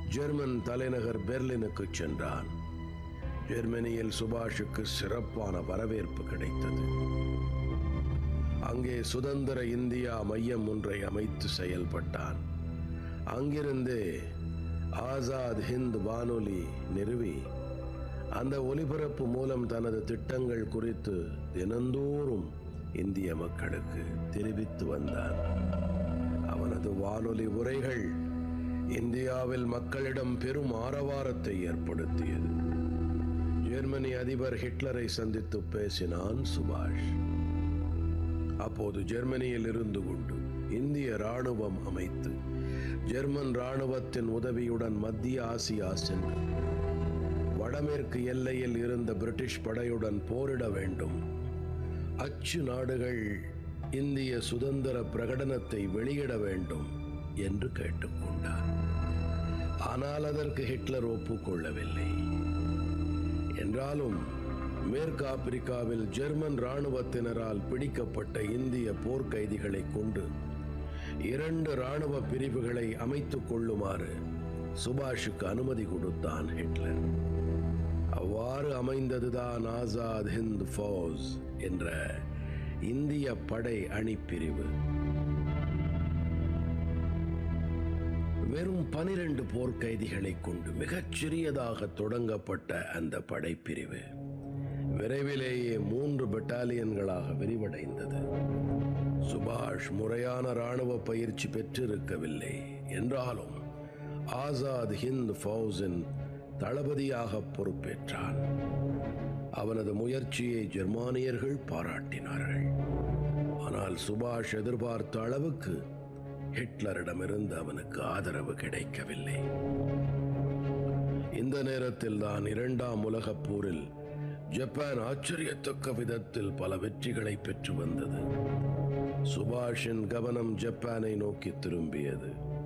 German தலைநகர் பெர்லினுக்கு சென்றான் ஜெர்மனியில் சுபாஷுக்கு சிறப்பான வரவேற்பு கிடைத்தது அங்கே சுதந்திர இந்தியா மையம் ஒன்றை அமைத்து செயல்பட்டான் அங்கிருந்து ஆசாத் ஹிந்த் வானொலி நிறுவி அந்த ஒலிபரப்பு மூலம் தனது திட்டங்கள் குறித்து தினந்தோறும் இந்திய மக்களுக்கு தெரிவித்து வந்தான் அவனது வானொலி உரைகள் இந்தியாவில் மக்களிடம் பெரும் ஆரவாரத்தை ஏற்படுத்தியது ஜெர்மனி அதிபர் ஹிட்லரை சந்தித்து பேசினான் சுபாஷ் அப்போது ஜெர்மனியில் இருந்து கொண்டு இந்திய ராணுவம் அமைத்து ஜெர்மன் ராணுவத்தின் உதவியுடன் மத்திய ஆசியா சென்று வடமேற்கு எல்லையில் இருந்த பிரிட்டிஷ் படையுடன் போரிட வேண்டும் அச்சு நாடுகள் இந்திய சுதந்திர பிரகடனத்தை வெளியிட வேண்டும் என்று கேட்டுக்கொண்டார் ஆனால் அதற்கு ஹிட்லர் ஒப்புக்கொள்ளவில்லை என்றாலும் மேற்கு ஆப்பிரிக்காவில் ஜெர்மன் இராணுவத்தினரால் பிடிக்கப்பட்ட இந்திய போர்க்கைதிகளை கொண்டு இரண்டு இராணுவ பிரிவுகளை அமைத்துக் கொள்ளுமாறு சுபாஷுக்கு அனுமதி கொடுத்தான் ஹிட்லர் அவ்வாறு அமைந்ததுதான் ஆசாத் ஹிந்த் ஃபௌஸ் என்ற இந்திய படை அணிப்பிரிவு வெறும் பனிரெண்டு போர்க்கைதிகளை கொண்டு மிகச் சிறியதாக தொடங்கப்பட்ட அந்த படைப்பிரிவு விரைவிலேயே மூன்று பெட்டாலியன்களாக விரிவடைந்தது சுபாஷ் முறையான ராணுவ பயிற்சி பெற்றிருக்கவில்லை என்றாலும் ஆசாத் ஹிந்த் ஃபௌஸின் தளபதியாக பொறுப்பேற்றான் அவனது முயற்சியை ஜெர்மானியர்கள் பாராட்டினார்கள் ஆனால் சுபாஷ் எதிர்பார்த்த அளவுக்கு ஹிட்லரிடமிருந்து அவனுக்கு ஆதரவு கிடைக்கவில்லை இந்த நேரத்தில் தான் இரண்டாம் உலகப் போரில் ஜப்பான் ஆச்சரியத்தக்க விதத்தில் பல வெற்றிகளை பெற்று வந்தது சுபாஷின் கவனம் ஜப்பானை நோக்கி திரும்பியது